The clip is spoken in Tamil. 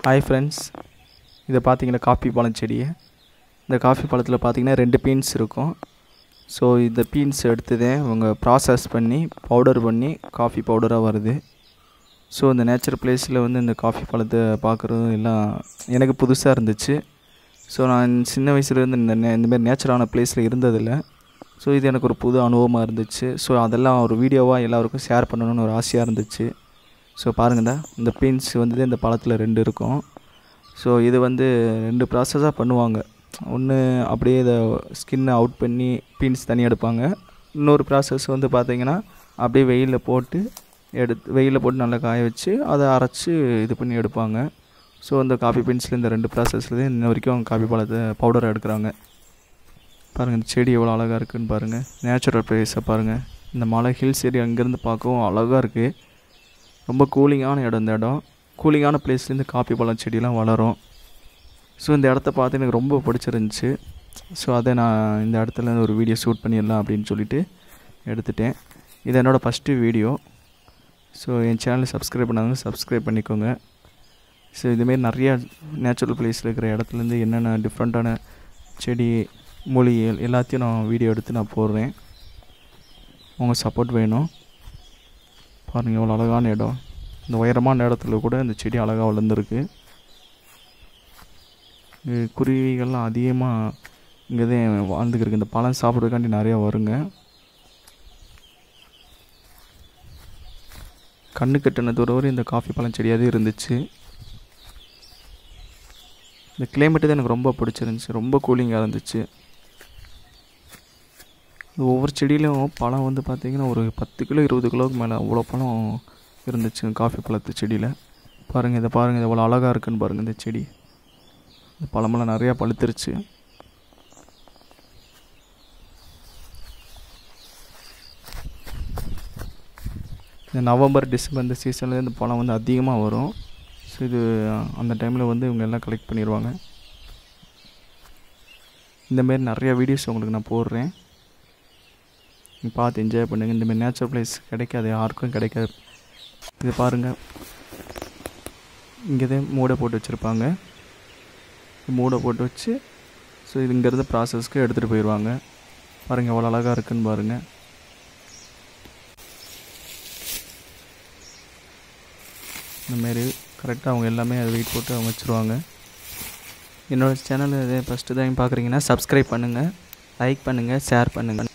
ஹாய் ஃப்ரெண்ட்ஸ் இதை பார்த்தீங்களா காஃபி பழம் செடியை இந்த காஃபி பழத்தில் பார்த்தீங்கன்னா ரெண்டு பீன்ஸ் இருக்கும் ஸோ இந்த பீன்ஸ் எடுத்ததே அவங்க ப்ராசஸ் பண்ணி பவுடர் பண்ணி காஃபி பவுடராக வருது ஸோ இந்த நேச்சர் பிளேஸில் வந்து இந்த காஃபி பழத்தை பார்க்குறது எல்லாம் எனக்கு புதுசாக இருந்துச்சு ஸோ நான் சின்ன வயசுலேருந்து இந்த நே இந்த மாதிரி நேச்சரான பிளேஸில் இருந்ததில்லை ஸோ இது எனக்கு ஒரு புது அனுபவமாக இருந்துச்சு ஸோ அதெல்லாம் ஒரு வீடியோவாக எல்லாருக்கும் ஷேர் பண்ணணும்னு ஒரு ஆசையாக இருந்துச்சு ஸோ பாருங்கள்டா இந்த பீன்ஸ் வந்து இந்த பழத்தில் ரெண்டு இருக்கும் ஸோ இது வந்து ரெண்டு ப்ராசஸாக பண்ணுவாங்க ஒன்று அப்படியே இதை ஸ்கின்னை அவுட் பண்ணி பீன்ஸ் தனியாக எடுப்பாங்க இன்னொரு ப்ராசஸ் வந்து பார்த்திங்கன்னா அப்படியே வெயிலில் போட்டு எடுத்து வெயிலில் போட்டு நல்லா காய வச்சு அதை அரைச்சி இது பண்ணி எடுப்பாங்க ஸோ இந்த காஃபி பீன்ஸில் இந்த ரெண்டு ப்ராசஸில் இன்ன வரைக்கும் காஃபி பழத்தை பவுடரை எடுக்கிறாங்க பாருங்கள் இந்த செடி எவ்வளோ அழகாக இருக்குதுன்னு பாருங்கள் நேச்சுரல் ப்ளேஸை பாருங்கள் இந்த மலை ஹில்ஸ் ஏரியா அங்கேருந்து பார்க்கவும் அழகாக இருக்குது ரொம்ப கூலிங்கான இடம் இந்த இடம் கூலிங்கான பிளேஸ்லேருந்து காப்பி பழம் செடியெலாம் வளரும் ஸோ இந்த இடத்த பார்த்து எனக்கு ரொம்ப பிடிச்சிருந்துச்சி ஸோ அதை நான் இந்த இடத்துல இருந்து ஒரு வீடியோ ஷூட் பண்ணிடலாம் அப்படின்னு சொல்லிட்டு எடுத்துட்டேன் இது என்னோடய ஃபஸ்ட்டு வீடியோ ஸோ என் சேனலை சப்ஸ்கிரைப் பண்ணாங்க சப்ஸ்கிரைப் பண்ணிக்கோங்க ஸோ இதுமாரி நிறையா நேச்சுரல் பிளேஸில் இருக்கிற இடத்துலேருந்து என்னென்ன டிஃப்ரெண்ட்டான செடி மூலிகைகள் எல்லாத்தையும் நான் வீடியோ எடுத்து நான் போடுறேன் உங்கள் சப்போர்ட் வேணும் பாருங்கள் எவ்வளோ அழகான இடம் இந்த உயரமான இடத்துல கூட இந்த செடி அழகாக வளர்ந்துருக்கு இங்க குருவிகள்லாம் அதிகமாக இங்கே தான் வாழ்ந்துக்கிருக்கு இந்த பழம் சாப்பிட்றதுக்காண்டி நிறையா வருங்க கண்ணு கட்டின தூரம் வரை இந்த காஃபி பழம் செடியாகவே இருந்துச்சு இந்த கிளைமேட்டு தான் எனக்கு ரொம்ப பிடிச்சிருந்துச்சி ரொம்ப கூலிங்காக இருந்துச்சு ஒவ்வொரு செடியிலையும் பழம் வந்து பார்த்திங்கன்னா ஒரு பத்து கிலோ இருபது கிலோவுக்கு மேலே அவ்வளோ பழம் இருந்துச்சு காஃபி பழத்து செடியில் பாருங்கள் இதை பாருங்கள் இது எவ்வளோ அழகாக இருக்குன்னு பாருங்கள் இந்த செடி இந்த பழமெல்லாம் நிறையா பழுத்துருச்சு இந்த நவம்பர் டிசம்பர் இந்த சீசனில் இந்த பழம் வந்து அதிகமாக வரும் ஸோ இது அந்த டைமில் வந்து இவங்க எல்லாம் கலெக்ட் பண்ணிடுவாங்க இந்தமாரி நிறையா வீடியோஸ் உங்களுக்கு நான் போடுறேன் நீங்கள் பார்த்து என்ஜாய் பண்ணுங்கள் இந்தமாரி நேச்சுரல் பிளேஸ் கிடைக்காது யாருக்கும் கிடைக்காது இது பாருங்கள் இங்கே தான் மூடை போட்டு வச்சுருப்பாங்க மூடை போட்டு வச்சு ஸோ இது இங்கேருந்து ப்ராசஸ்க்கு எடுத்துகிட்டு போயிடுவாங்க பாருங்கள் எவ்வளோ அழகாக இருக்குன்னு பாருங்கள் இந்தமாரி கரெக்டாக அவங்க எல்லாமே அதை வெயிட் போட்டு அவங்க வச்சுருவாங்க என்னோடய சேனல் இதே ஃபஸ்ட்டு தான் பார்க்குறீங்கன்னா சப்ஸ்கிரைப் பண்ணுங்கள் லைக் பண்ணுங்கள் ஷேர் பண்ணுங்கள்